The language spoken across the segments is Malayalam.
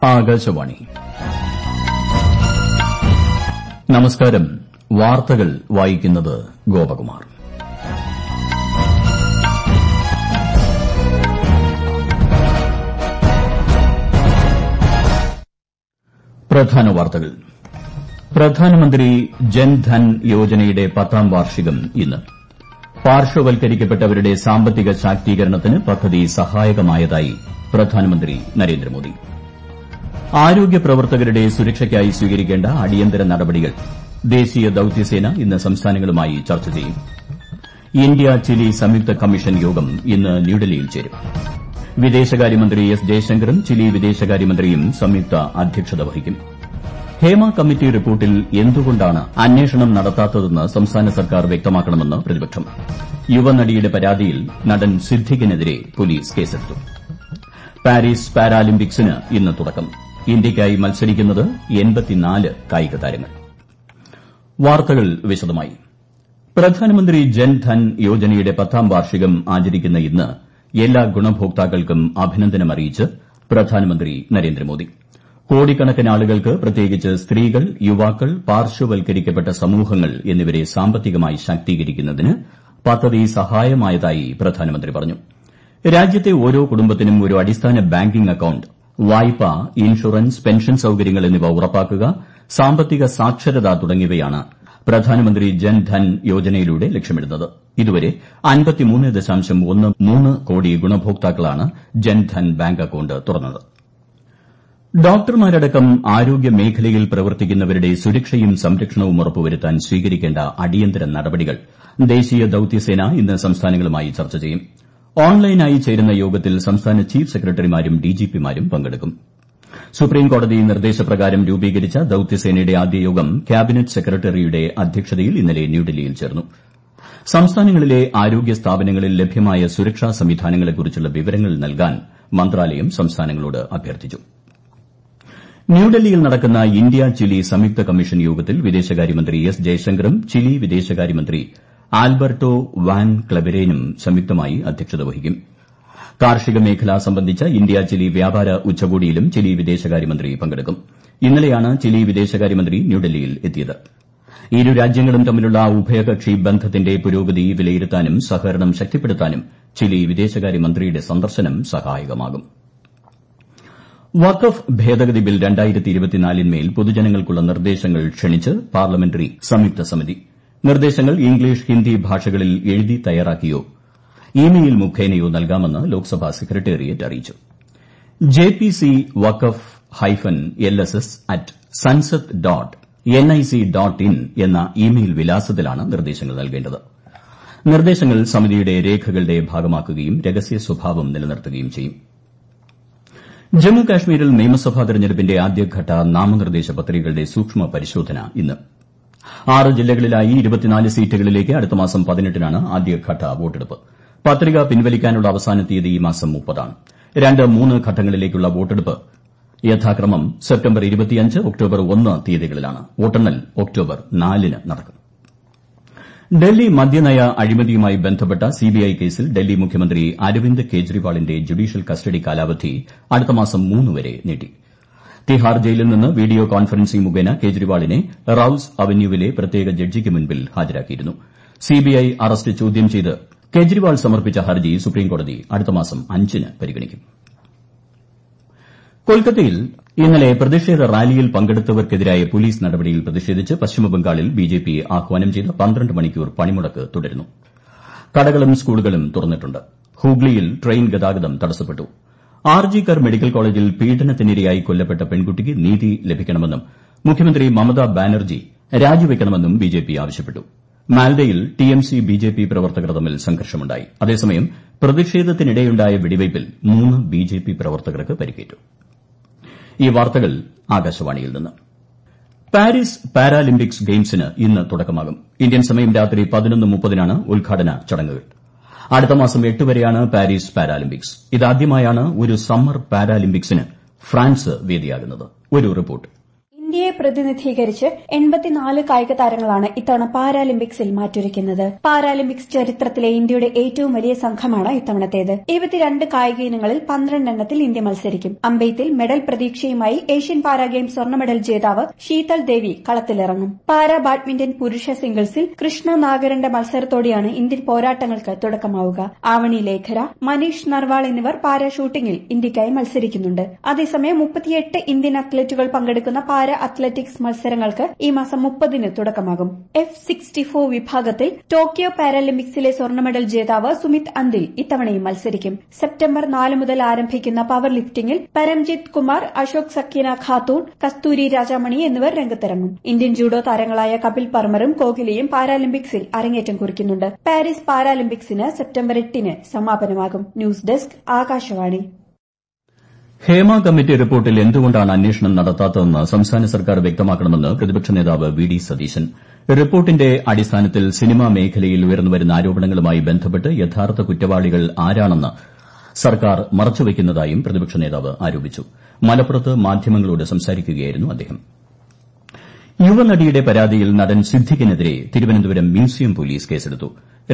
ആകാശവാണി നമസ്കാരം വാർത്തകൾ വായിക്കുന്നത് ഗോപകുമാർ പ്രധാന വാർത്തകൾ പ്രധാനമന്ത്രി ജൻധൻ യോജനയുടെ പത്താം വാർഷികം ഇന്ന് പാർശ്വവൽക്കരിക്കപ്പെട്ടവരുടെ സാമ്പത്തിക ശാക്തീകരണത്തിന് പദ്ധതി സഹായകമായതായി പ്രധാനമന്ത്രി നരേന്ദ്രമോദി ആരോഗ്യ പ്രവർത്തകരുടെ സുരക്ഷയ്ക്കായി സ്വീകരിക്കേണ്ട അടിയന്തര നടപടികൾ ദേശീയ ദൌത്യസേന ഇന്ന് സംസ്ഥാനങ്ങളുമായി ചർച്ച ചെയ്യും ഇന്ത്യ ചിലി സംയുക്ത കമ്മീഷൻ യോഗം ഇന്ന് ന്യൂഡൽഹിയിൽ ചേരും വിദേശകാര്യമന്ത്രി എസ് ജയശങ്കറും ചിലി വിദേശകാര്യമന്ത്രിയും സംയുക്ത അധ്യക്ഷത വഹിക്കും ഹേമ കമ്മിറ്റി റിപ്പോർട്ടിൽ എന്തുകൊണ്ടാണ് അന്വേഷണം നടത്താത്തതെന്ന് സംസ്ഥാന സർക്കാർ വ്യക്തമാക്കണമെന്ന് പ്രതിപക്ഷം യുവനടിയുടെ പരാതിയിൽ നടൻ സിദ്ദിഖിനെതിരെ പോലീസ് കേസെടുത്തു പാരീസ് പാരാലിമ്പിക്സിന് ഇന്ന് തുടക്കം ഇന്ത്യയ്ക്കായി മത്സരിക്കുന്നത് കായിക താരങ്ങൾ വാർത്തകൾ വിശദമായി പ്രധാനമന്ത്രി ജൻധൻ യോജനയുടെ പത്താം വാർഷികം ആചരിക്കുന്ന ഇന്ന് എല്ലാ ഗുണഭോക്താക്കൾക്കും അഭിനന്ദനം അറിയിച്ച് പ്രധാനമന്ത്രി നരേന്ദ്രമോദി കോടിക്കണക്കിന് ആളുകൾക്ക് പ്രത്യേകിച്ച് സ്ത്രീകൾ യുവാക്കൾ പാർശ്വവൽക്കരിക്കപ്പെട്ട സമൂഹങ്ങൾ എന്നിവരെ സാമ്പത്തികമായി ശാക്തീകരിക്കുന്നതിന് പദ്ധതി സഹായമായതായി പ്രധാനമന്ത്രി പറഞ്ഞു രാജ്യത്തെ ഓരോ കുടുംബത്തിനും ഒരു അടിസ്ഥാന ബാങ്കിംഗ് അക്കൌണ്ട് വായ്പ ഇൻഷുറൻസ് പെൻഷൻ സൌകര്യങ്ങൾ എന്നിവ ഉറപ്പാക്കുക സാമ്പത്തിക സാക്ഷരത തുടങ്ങിയവയാണ് പ്രധാനമന്ത്രി ജൻധൻ യോജനയിലൂടെ ലക്ഷ്യമിടുന്നത് ഇതുവരെ കോടി ഗുണഭോക്താക്കളാണ് ജൻധൻ ബാങ്ക് അക്കൌണ്ട് തുറന്നത് ഡോക്ടർമാരടക്കം ആരോഗ്യ മേഖലയിൽ പ്രവർത്തിക്കുന്നവരുടെ സുരക്ഷയും സംരക്ഷണവും ഉറപ്പുവരുത്താൻ സ്വീകരിക്കേണ്ട അടിയന്തര നടപടികൾ ദേശീയ ദൌത്യസേന ഇന്ന് സംസ്ഥാനങ്ങളുമായി ചർച്ച ചെയ്യും ഓൺലൈനായി ചേരുന്ന യോഗത്തിൽ സംസ്ഥാന ചീഫ് സെക്രട്ടറിമാരും ഡിജിപിമാരും പങ്കെടുക്കും സുപ്രീംകോടതി നിർദ്ദേശപ്രകാരം രൂപീകരിച്ച ദൌത്യസേനയുടെ ആദ്യ യോഗം ക്യാബിനറ്റ് സെക്രട്ടറിയുടെ അധ്യക്ഷതയിൽ ഇന്നലെ ന്യൂഡൽഹിയിൽ ചേർന്നു സംസ്ഥാനങ്ങളിലെ ആരോഗ്യ സ്ഥാപനങ്ങളിൽ ലഭ്യമായ സുരക്ഷാ സംവിധാനങ്ങളെക്കുറിച്ചുള്ള വിവരങ്ങൾ നൽകാൻ മന്ത്രാലയം സംസ്ഥാനങ്ങളോട് അഭ്യർത്ഥിച്ചു ന്യൂഡൽഹിയിൽ നടക്കുന്ന ഇന്ത്യ ചിലി സംയുക്ത കമ്മീഷൻ യോഗത്തിൽ വിദേശകാര്യമന്ത്രി എസ് ജയശങ്കറും ചിലി വിദേശകാര്യമന്ത്രി ആൽബർട്ടോ വാൻ ക്ലബെരേനും സംയുക്തമായി അധ്യക്ഷത വഹിക്കും കാർഷിക മേഖല സംബന്ധിച്ച ഇന്ത്യ ചിലി വ്യാപാര ഉച്ചകോടിയിലും ചിലി വിദേശകാര്യമന്ത്രി പങ്കെടുക്കും ഇന്നലെയാണ് ചിലി വിദേശകാര്യമന്ത്രി ന്യൂഡൽഹിയിൽ എത്തിയത് ഇരു രാജ്യങ്ങളും തമ്മിലുള്ള ഉഭയകക്ഷി ബന്ധത്തിന്റെ പുരോഗതി വിലയിരുത്താനും സഹകരണം ശക്തിപ്പെടുത്താനും ചിലി വിദേശകാര്യമന്ത്രിയുടെ സന്ദർശനം സഹായകമാകും വഖഫ് ഭേദഗതി ബിൽ ന്മേൽ പൊതുജനങ്ങൾക്കുള്ള നിർദ്ദേശങ്ങൾ ക്ഷണിച്ച് പാർലമെന്ററി സംയുക്ത സമിതി നിർദ്ദേശങ്ങൾ ഇംഗ്ലീഷ് ഹിന്ദി ഭാഷകളിൽ എഴുതി തയ്യാറാക്കിയോ ഇ മെയിൽ മുഖേനയോ നൽകാമെന്ന് ലോക്സഭാ സെക്രട്ടേറിയറ്റ് അറിയിച്ചു J P C Waqf hyphen L S S at Sansad dot N I C dot in എന്ന ഇ മെയിൽ വിലാസത്തിലാണ് നിർദ്ദേശങ്ങൾ നൽകേണ്ടത് നിർദ്ദേശങ്ങൾ സമിതിയുടെ രേഖകളുടെ ഭാഗമാക്കുകയും രഹസ്യ സ്വഭാവം നിലനിർത്തുകയും ചെയ്യും ജമ്മു കാശ്മീരിൽ നിയമസഭാ തെരഞ്ഞെടുപ്പിന്റെ ആദ്യഘട്ട നാമനിർദ്ദേശ പത്രികകളുടെ സൂക്ഷ്മ പരിശോധന ഇന്ന് ആറ് ജില്ലകളിലായി സീറ്റുകളിലേക്ക് അടുത്ത മാസം പതിനെട്ടിനാണ് ആദ്യഘട്ട വോട്ടെടുപ്പ് പത്രിക പിൻവലിക്കാനുള്ള അവസാന തീയതി ഈ മാസം മുപ്പതാണ് രണ്ട് മൂന്ന് ഘട്ടങ്ങളിലേക്കുള്ള വോട്ടെടുപ്പ് യഥാക്രമം സെപ്റ്റംബർ ഒക്ടോബർ ഒന്ന് തീയതികളിലാണ് വോട്ടെണ്ണൽ ഒക്ടോബർ നാലിന് നടക്കും ഡൽഹി മദ്യനയ അഴിമതിയുമായി ബന്ധപ്പെട്ട സിബിഐ കേസിൽ ഡൽഹി മുഖ്യമന്ത്രി അരവിന്ദ് കെജ്രിവാളിന്റെ ജുഡീഷ്യൽ കസ്റ്റഡി കാലാവധി അടുത്ത മാസം മൂന്ന് വരെ നീട്ടി തിഹാർ ജയിലിൽ നിന്ന് വീഡിയോ കോൺഫറൻസിംഗ് മുഖേന കെജ്രിവാളിനെ റൌസ് അവന്യൂവിലെ പ്രത്യേക ജഡ്ജിക്ക് മുൻപിൽ ഹാജരാക്കിയിരുന്നു സിബിഐ അറസ്റ്റ് ചോദ്യം ചെയ്ത് കെജ്രിവാൾ സമർപ്പിച്ച ഹർജി സുപ്രീംകോടതി അടുത്ത മാസം അഞ്ചിന് പരിഗണിക്കും കൊൽക്കത്തയിൽ ഇന്നലെ പ്രതിഷേധ റാലിയിൽ പങ്കെടുത്തവർക്കെതിരായ പോലീസ് നടപടിയിൽ പ്രതിഷേധിച്ച് പശ്ചിമബംഗാളിൽ ബിജെപി ആഹ്വാനം ചെയ്ത പന്ത്രണ്ട് മണിക്കൂർ പണിമുടക്ക് തുടരുന്നു കടകളും സ്കൂളുകളും തുറന്നിട്ടുണ്ട് ഹൂഗ്ലിയിൽ ട്രെയിൻ ഗതാഗതം തടസ്സപ്പെട്ടു ആർ ജി കർ മെഡിക്കൽ കോളേജിൽ പീഡനത്തിനിരയായി കൊല്ലപ്പെട്ട പെൺകുട്ടിക്ക് നീതി ലഭിക്കണമെന്നും മുഖ്യമന്ത്രി മമതാ ബാനർജി രാജിവെക്കണമെന്നും ബിജെപി ആവശ്യപ്പെട്ടു മാൽഡയിൽ ടിഎംസി ബിജെപി പ്രവർത്തകർ തമ്മിൽ സംഘർഷമുണ്ടായി അതേസമയം പ്രതിഷേധത്തിനിടെയുണ്ടായ വെടിവയ്പിൽ മൂന്ന് ബിജെപി പ്രവർത്തകർക്ക് പരിക്കേറ്റു ഈ വാർത്തകൾ ആകാശവാണിയിൽ നിന്ന് പാരീസ് പാരാലിമ്പിക്സ് ഗെയിംസിന് ഇന്ന് തുടക്കമാകും ഇന്ത്യൻ സമയം രാത്രി പതിനൊന്ന് മുപ്പതിനാണ് ഉദ്ഘാടന ചടങ്ങുകൾ അടുത്ത മാസം എട്ട് വരെയാണ് പാരീസ് പാരാലിമ്പിക്സ് ഇതാദ്യമായാണ് ഒരു സമ്മർ പാരാലിമ്പിക്സിന് ഫ്രാൻസ് വേദിയാകുന്നത് ഒരു റിപ്പോർട്ട് ഇന്ത്യയെ പ്രതിനിധീകരിച്ച് എൺപത്തിനാല് കായിക താരങ്ങളാണ് ഇത്തവണ പാരാലിമ്പിക്സിൽ മാറ്റുരയ്ക്കുന്നത് പാരാലിമ്പിക്സ് ചരിത്രത്തിലെ ഇന്ത്യയുടെ ഏറ്റവും വലിയ സംഘമാണ് ഇത്തവണത്തേത് ഇരുപത്തിരണ്ട് കായിക ഇനങ്ങളിൽ പന്ത്രണ്ടെണ്ണത്തിൽ ഇന്ത്യ മത്സരിക്കും അമ്പെയ്ത്തിൽ മെഡൽ പ്രതീക്ഷയുമായി ഏഷ്യൻ പാരാ ഗെയിംസ് സ്വർണ്ണ മെഡൽ ജേതാവ് ശീതൾ ദേവി കളത്തിലിറങ്ങും പാരാ ബാഡ്മിന്റൺ പുരുഷ സിംഗിൾസിൽ കൃഷ്ണ നാഗരന്റെ മത്സരത്തോടെയാണ് ഇന്ത്യൻ പോരാട്ടങ്ങൾക്ക് തുടക്കമാവുക ആവണി ലേഖര മനീഷ് നർവാൾ എന്നിവർ പാരാ ഷൂട്ടിംഗിൽ ഇന്ത്യയ്ക്കായി മത്സരിക്കുന്നുണ്ട് അതേസമയം മുപ്പത്തിയെട്ട് ഇന്ത്യൻ അത്ലറ്റുകൾ പങ്കെടുക്കുന്ന പാരാ അത്ലറ്റിക്സ് മത്സരങ്ങൾക്ക് ഈ മാസം മുപ്പതിന് തുടക്കമാകും എഫ് സിക്സ്റ്റി ഫോർ വിഭാഗത്തിൽ ടോക്കിയോ പാരാലിമ്പിക്സിലെ സ്വർണ്ണ മെഡൽ ജേതാവ് സുമിത് അന്തിൽ ഇത്തവണയും മത്സരിക്കും സെപ്റ്റംബർ നാല് മുതൽ ആരംഭിക്കുന്ന പവർ ലിഫ്റ്റിംഗിൽ പരംജിത്ത് കുമാർ അശോക് സക്കീന ഖാത്തൂൺ കസ്തൂരി രാജാമണി എന്നിവർ രംഗത്തിറങ്ങും ഇന്ത്യൻ ജൂഡോ താരങ്ങളായ കപിൽ പർമറും കോഹ്ലിയും പാരാലിമ്പിക്സിൽ അരങ്ങേറ്റം കുറിക്കുന്നുണ്ട് പാരീസ് പാരാലിമ്പിക്സിന് സെപ്റ്റംബർ എട്ടിന് സമാപനമാകും news desk Akashvani Hema committee റിപ്പോർട്ടിൽ എന്തുകൊണ്ടാണ് അന്വേഷണം നടത്താത്തതെന്ന് സംസ്ഥാന സർക്കാർ വ്യക്തമാക്കണമെന്ന് പ്രതിപക്ഷ നേതാവ് വി ഡി സതീശൻ റിപ്പോർട്ടിന്റെ അടിസ്ഥാനത്തിൽ സിനിമാ മേഖലയിൽ ഉയർന്നുവരുന്ന ആരോപണങ്ങളുമായി ബന്ധപ്പെട്ട് യഥാർത്ഥ കുറ്റവാളികൾ ആരാണെന്ന് സർക്കാർ മറച്ചുവയ്ക്കുന്നതായും പ്രതിപക്ഷ നേതാവ് ആരോപിച്ചു മലപ്പുറത്ത് മാധ്യമങ്ങളോട് സംസാരിക്കുകയായിരുന്നു അദ്ദേഹം യുവനടിയുടെ പരാതിയിൽ നടൻ സിദ്ദിഖിനെതിരെ തിരുവനന്തപുരം മ്യൂസിയം പോലീസ് കേസെടുത്തു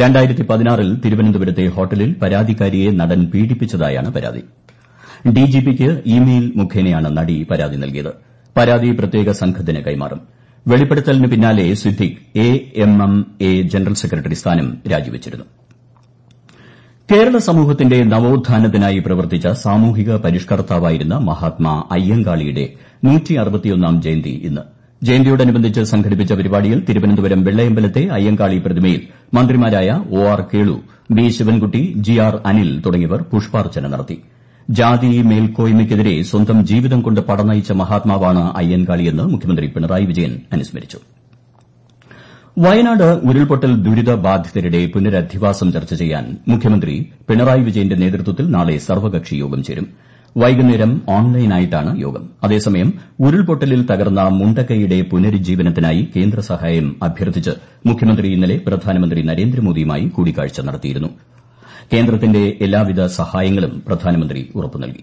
ൽ തിരുവനന്തപുരത്തെ ഹോട്ടലിൽ പരാതിക്കാരിയെ നടൻ പീഡിപ്പിച്ചതായാണ് പരാതി ഡിജിപിക്ക് ഇമെയിൽ മുഖേനയാണ് നടി പരാതി നൽകിയത് പരാതി പ്രത്യേക സംഘത്തിന് കൈമാറും വെളിപ്പെടുത്തലിന് പിന്നാലെ Siddique A M M A general secretary സ്ഥാനം രാജിവച്ചിരുന്നു കേരള സമൂഹത്തിന്റെ നവോത്ഥാനത്തിനായി പ്രവർത്തിച്ച സാമൂഹിക പരിഷ്കർത്താവായിരുന്ന മഹാത്മാ അയ്യങ്കാളിയുടെ ജയന്തി ഇന്ന് ജയന്തിയോടനുബന്ധിച്ച് സംഘടിപ്പിച്ച പരിപാടിയിൽ തിരുവനന്തപുരം വെള്ളയമ്പലത്തെ അയ്യങ്കാളി പ്രതിമയിൽ മന്ത്രിമാരായ O R Kelu B Sivankutty G R Anil തുടങ്ങിയവർ പുഷ്പാർച്ചന നടത്തി ജാതി മേൽക്കോയ്മയ്ക്കെതിരെ സ്വന്തം ജീവിതം കൊണ്ട് പടനയിച്ച മഹാത്മാവാണ് അയ്യൻകാളിയെന്ന് മുഖ്യമന്ത്രി പിണറായി വിജയൻ അനുസ്മരിച്ചു വയനാട് ഉരുൾപൊട്ടൽ ദുരിതബാധിതരുടെ പുനരധിവാസം ചർച്ച ചെയ്യാൻ മുഖ്യമന്ത്രി പിണറായി വിജയന്റെ നേതൃത്വത്തിൽ നാളെ സർവകക്ഷി യോഗം ചേരും വൈകുന്നേരം ഓൺലൈനായിട്ടാണ് യോഗം അതേസമയം ഉരുൾപൊട്ടലിൽ തകർന്ന മുണ്ടക്കൈയുടെ പുനരുജ്ജീവനത്തിനായി കേന്ദ്ര സഹായം അഭ്യർത്ഥിച്ച് മുഖ്യമന്ത്രി ഇന്നലെ പ്രധാനമന്ത്രി നരേന്ദ്രമോദിയുമായി കൂടിക്കാഴ്ച നടത്തിയിരുന്നു കേന്ദ്രത്തിന്റെ എല്ലാവിധ സഹായങ്ങളും പ്രധാനമന്ത്രി ഉറപ്പു നൽകി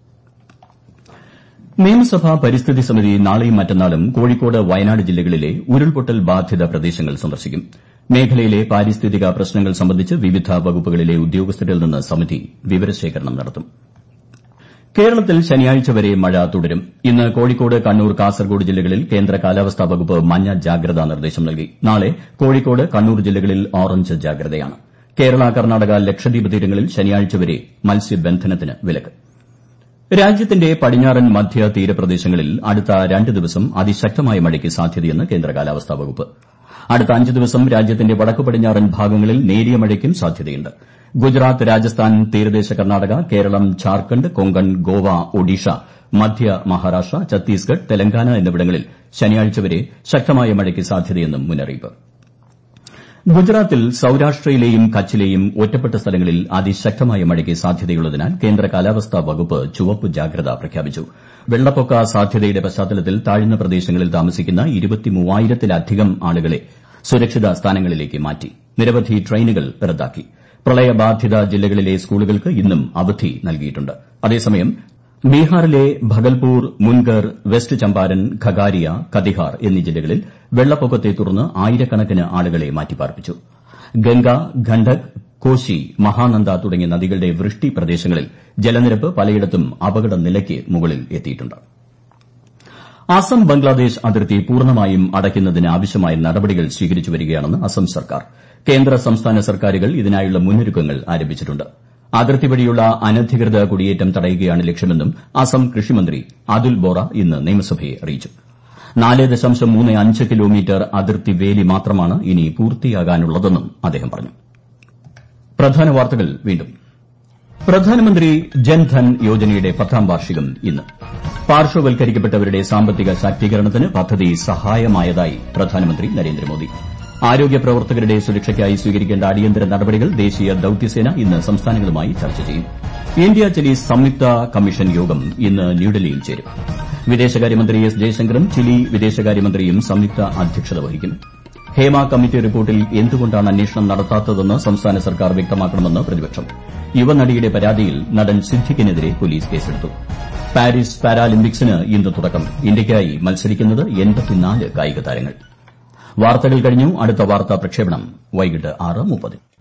നിയമസഭാ പരിസ്ഥിതി സമിതി നാളെയും മറ്റന്നാളും കോഴിക്കോട് വയനാട് ജില്ലകളിലെ ഉരുൾപൊട്ടൽ ബാധിത പ്രദേശങ്ങൾ സന്ദർശിക്കും മേഖലയിലെ പാരിസ്ഥിതിക പ്രശ്നങ്ങൾ സംബന്ധിച്ച് വിവിധ വകുപ്പുകളിലെ ഉദ്യോഗസ്ഥരിൽ നിന്ന് സമിതി വിവരശേഖരണം നടത്തും കേരളത്തിൽ ശനിയാഴ്ച വരെ മഴ തുടരും ഇന്ന് കോഴിക്കോട് കണ്ണൂർ കാസർഗോഡ് ജില്ലകളിൽ കേന്ദ്ര കാലാവസ്ഥാ വകുപ്പ് മഞ്ഞ ജാഗ്രതാ നിർദ്ദേശം നൽകി നാളെ കോഴിക്കോട് കണ്ണൂർ ജില്ലകളിൽ ഓറഞ്ച് ജാഗ്രതയാണ് കേരള കർണാടക ലക്ഷദ്വീപ് തീരങ്ങളിൽ ശനിയാഴ്ച വരെ മത്സ്യബന്ധനത്തിന് വിലക്ക് രാജ്യത്തിന്റെ പടിഞ്ഞാറൻ മധ്യ തീരപ്രദേശങ്ങളിൽ അടുത്ത രണ്ട് ദിവസം അതിശക്തമായ മഴയ്ക്ക് സാധ്യതയെന്ന് കേന്ദ്ര കാലാവസ്ഥാ വകുപ്പ് അടുത്ത അഞ്ച് ദിവസം രാജ്യത്തിന്റെ വടക്കു പടിഞ്ഞാറൻ ഭാഗങ്ങളിൽ നേരിയ മഴയ്ക്കും സാധ്യതയുണ്ട് ഗുജറാത്ത് രാജസ്ഥാൻ തീരദേശ കർണാടക കേരളം ഝാർഖണ്ഡ് കൊങ്കൺ ഗോവ ഒഡീഷ മധ്യ മഹാരാഷ്ട്ര ഛത്തീസ്ഗഡ് തെലങ്കാന എന്നിവിടങ്ങളിൽ ശനിയാഴ്ച വരെ ശക്തമായ മഴയ്ക്ക് സാധ്യതയെന്നും മുന്നറിയിപ്പ് ഗുജറാത്തിൽ സൌരാഷ്ട്രയിലെയും കച്ചിലെയും ഒറ്റപ്പെട്ട സ്ഥലങ്ങളിൽ അതിശക്തമായ മഴയ്ക്ക് സാധ്യതയുള്ളതിനാൽ കേന്ദ്ര കാലാവസ്ഥാ വകുപ്പ് ചുവപ്പ് ജാഗ്രത പ്രഖ്യാപിച്ചു വെള്ളപ്പൊക്ക സാധ്യതയുടെ പശ്ചാത്തലത്തിൽ താഴ്ന്ന പ്രദേശങ്ങളിൽ താമസിക്കുന്ന ഇരുപത്തിമൂവായിരത്തിലധികം ആളുകളെ സുരക്ഷിത സ്ഥാനങ്ങളിലേക്ക് മാറ്റി നിരവധി ട്രെയിനുകൾ റദ്ദാക്കി പ്രളയബാധിത ജില്ലകളിലെ സ്കൂളുകൾക്ക് ഇന്നും അവധി നൽകിയിട്ടുണ്ട് അതേസമയം ബീഹാറിലെ ഭഗൽപൂർ മുൻഗർ വെസ്റ്റ് ചമ്പാരൻ ഖഗാരിയ കതിഹാർ എന്നീ ജില്ലകളിൽ വെള്ളപ്പൊക്കത്തെ തുടർന്ന് ആയിരക്കണക്കിന് ആളുകളെ മാറ്റിപ്പാർപ്പിച്ചു ഗംഗ ഗണ്ഡക് കോശി മഹാനന്ദ തുടങ്ങിയ നദികളുടെ വൃഷ്ടി പ്രദേശങ്ങളിൽ ജലനിരപ്പ് പലയിടത്തും അപകട നിലയ്ക്ക് മുകളിൽ എത്തിയിട്ടുണ്ട് അസം ബംഗ്ലാദേശ് അതിർത്തി പൂർണ്ണമായും അടയ്ക്കുന്നതിന് ആവശ്യമായ നടപടികൾ സ്വീകരിച്ചു വരികയാണെന്ന് അസം സർക്കാർ കേന്ദ്ര സംസ്ഥാന സർക്കാരുകൾ ഇതിനായുള്ള മുന്നൊരുക്കങ്ങൾ ആരംഭിച്ചിട്ടുണ്ട് അതിർത്തി വഴിയുള്ള അനധികൃത കുടിയേറ്റം തടയുകയാണ് ലക്ഷ്യമെന്നും അസം കൃഷിമന്ത്രി അതുൽ ബോറ ഇന്ന് നിയമസഭയെ അറിയിച്ചു നാല് ദശാംശം മൂന്ന് അഞ്ച് കിലോമീറ്റർ അതിർത്തി വേലി മാത്രമാണ് ഇനി പൂർത്തിയാകാനുള്ളതെന്നും അദ്ദേഹം പറഞ്ഞു പ്രധാന വാർത്തകൾ വീണ്ടും പ്രധാനമന്ത്രി ജൻധൻ യോജനയുടെ പത്താം വാർഷികം ഇന്ന് പാർശ്വവൽക്കരിക്കപ്പെട്ടവരുടെ സാമ്പത്തിക ശാക്തീകരണത്തിന് പദ്ധതി സഹായമായതായി പ്രധാനമന്ത്രി നരേന്ദ്രമോദി ആരോഗ്യ പ്രവർത്തകരുടെ സുരക്ഷയ്ക്കായി സ്വീകരിക്കേണ്ട അടിയന്തര നടപടികൾ ദേശീയ ദൌത്യസേന ഇന്ന് സംസ്ഥാനങ്ങളുമായി ചർച്ച ചെയ്യും ഇന്ത്യ ചിലി സംയുക്ത കമ്മീഷൻ യോഗം ഇന്ന് ന്യൂഡൽഹിയിൽ ചേരും വിദേശകാര്യമന്ത്രി എസ് ജയശങ്കറും ചിലി വിദേശകാര്യമന്ത്രിയും സംയുക്ത അധ്യക്ഷത വഹിക്കും ഹേമ കമ്മിറ്റി റിപ്പോർട്ടിൽ എന്തുകൊണ്ടാണ് അന്വേഷണം നടത്താത്തതെന്ന് സംസ്ഥാന സർക്കാർ വ്യക്തമാക്കണമെന്ന് പ്രതിപക്ഷം യുവനടിയുടെ പരാതിയിൽ നടൻ സിദ്ദിഖിനെതിരെ പോലീസ് കേസെടുത്തു പാരീസ് പാരാലിമ്പിക്സിന് ഇന്ന് തുടക്കം ഇന്ത്യയ്ക്കായി മത്സരിക്കുന്നത് കായിക താരങ്ങൾ വാർത്തകൾ കഴിഞ്ഞു അടുത്ത വാർത്താ പ്രക്ഷേപണം വൈകിട്ട് ആറ് മുപ്പതിന്